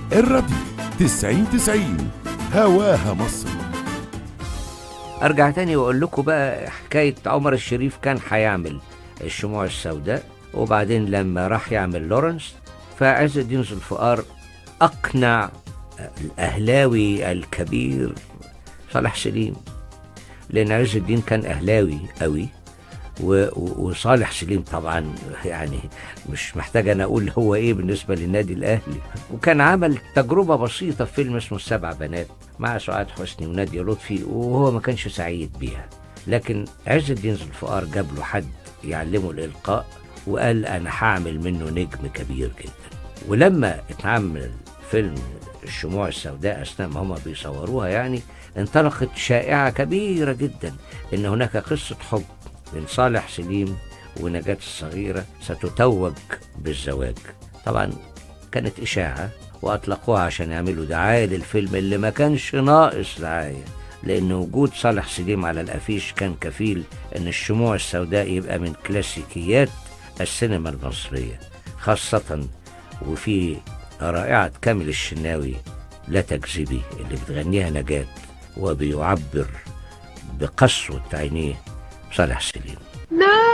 الراديو تسعين تسعين هواها مصر ارجع تاني واقول لكم بقى حكايه عمر الشريف كان هيعمل الشموع السوداء وبعدين لما راح يعمل لورنس فعز الدين ذو الفقار اقنع الاهلاوي الكبير صالح سليم لان عز الدين كان اهلاوي قوي و- و- وصالح سليم طبعا يعني مش محتاج انا اقول هو ايه بالنسبه للنادي الاهلي وكان عمل تجربه بسيطه في فيلم اسمه السبع بنات مع سعاد حسني وناديه لطفي وهو ما كانش سعيد بيها لكن عز الدين ذو الفقار جاب له حد يعلمه الالقاء وقال انا هعمل منه نجم كبير جدا ولما اتعمل فيلم الشموع السوداء اثناء ما هما بيصوروها يعني انطلقت شائعه كبيره جدا ان هناك قصه حب بين صالح سليم ونجاة الصغيرة ستتوج بالزواج طبعا كانت إشاعة وأطلقوها عشان يعملوا دعاية للفيلم اللي ما كانش ناقص دعاية لأن وجود صالح سليم على الأفيش كان كفيل أن الشموع السوداء يبقى من كلاسيكيات السينما المصرية خاصة وفي رائعة كامل الشناوي لا تكذبي اللي بتغنيها نجاة وبيعبر بقسوة عينيه صالح سليم لا